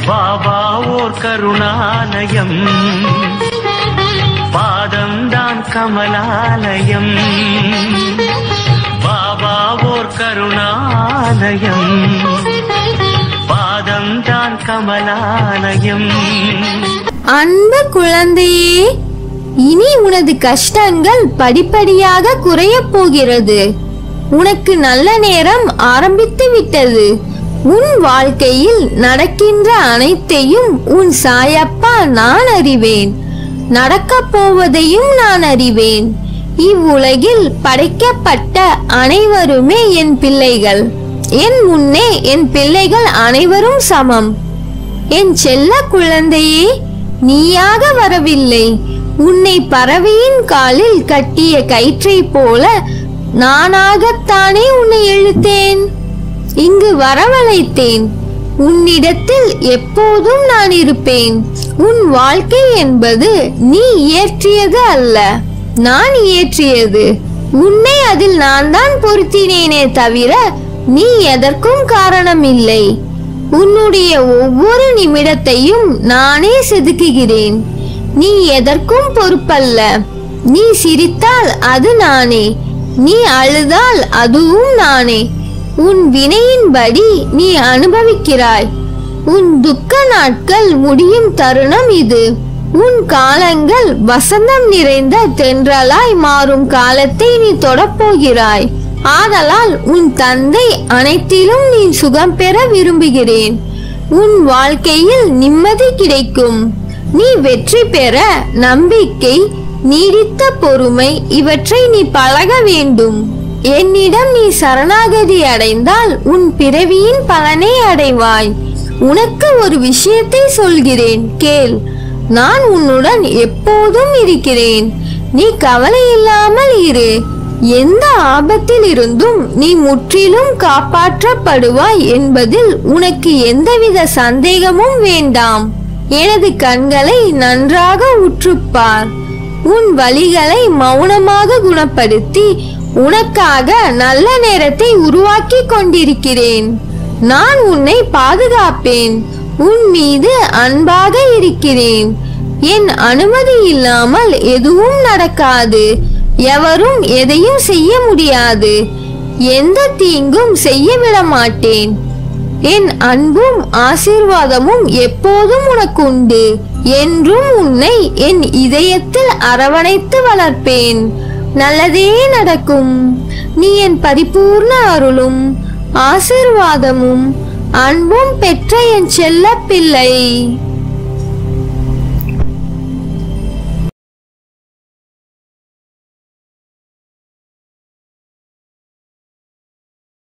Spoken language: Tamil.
பாபா ஓர் கருணாலயம் பாதம்தான் கமலாலயம் பாபா ஓர் கருணாலயம் பாதம்தான் கமலாலயம் அன்பு குழந்தையே இனி உனது கஷ்டங்கள் படிப்படியாக குறையப் போகிறது உனக்கு நல்ல நேரம் ஆரம்பித்து விட்டது உன் வாழ்க்கையில் நடக்கின்ற அனைத்தையும் உன் சாயப்பா நான் அறிவேன் நடக்கப் போவதையும் நான் அறிவேன் இவ்வுலகில் படைக்கப்பட்ட அனைவருமே என் பிள்ளைகள் என் முன்னே என் பிள்ளைகள் அனைவரும் சமம் என் செல்ல குழந்தையே நீயாக வரவில்லை உன்னை பறவையின் காலில் கட்டிய கயிற்றைப் போல நானாகத்தானே உன்னை இழுத்தேன் இங்கு வரவழைத்தேன் உன்னிடத்தில் எப்போதும் நான் இருப்பேன் உன் வாழ்க்கை என்பது நீ இயற்றியது அல்ல நான் இயற்றியது உன்னை அதில் நான் தான் பொருத்தினேனே தவிர நீ எதற்கும் காரணம் இல்லை உன்னுடைய ஒவ்வொரு நிமிடத்தையும் நானே செதுக்குகிறேன் நீ எதற்கும் பொறுப்பல்ல நீ சிரித்தால் அது நானே நீ அழுதால் அதுவும் நானே உன் வினையின்படி நீ அனுபவிக்கிறாய் உன் துக்க நாட்கள் முடியும் தருணம் இது உன் காலங்கள் வசந்தம் நிறைந்த தென்றலாய் மாறும் காலத்தை நீ தொடப்போகிறாய் ஆதலால் உன் தந்தை அனைத்திலும் நீ சுகம் பெற விரும்புகிறேன் உன் வாழ்க்கையில் நிம்மதி கிடைக்கும் நீ வெற்றி பெற நம்பிக்கை நீடித்த பொறுமை இவற்றை நீ பழக வேண்டும் என்னிடம் நீ சரணாகதி அடைந்தால் உன் பிறவியின் பலனை அடைவாய் உனக்கு ஒரு விஷயத்தை சொல்கிறேன் கேள் நான் உன்னுடன் எப்போதும் இருக்கிறேன் நீ கவலை இல்லாமல் இரு எந்த ஆபத்தில் இருந்தும் நீ முற்றிலும் காப்பாற்றப்படுவாய் என்பதில் உனக்கு எந்தவித சந்தேகமும் வேண்டாம் எனது கண்களை நன்றாக உற்றுப்பார் உன் வலிகளை மௌனமாக குணப்படுத்தி உனக்காக நல்ல நேரத்தை உருவாக்கி கொண்டிருக்கிறேன் நான் உன்னை பாதுகாப்பேன் உன் மீது அன்பாக இருக்கிறேன் என் அனுமதி இல்லாமல் எதுவும் நடக்காது எவரும் எதையும் செய்ய முடியாது எந்த தீங்கும் செய்ய விட மாட்டேன் என் அன்பும் ஆசீர்வாதமும் எப்போதும் உனக்கு உண்டு என்றும் உன்னை என் இதயத்தில் அரவணைத்து வளர்ப்பேன் நல்லதே நடக்கும் நீ என் பரிபூர்ண அருளும் ஆசீர்வாதமும் அன்பும் பெற்ற என் செல்ல பிள்ளை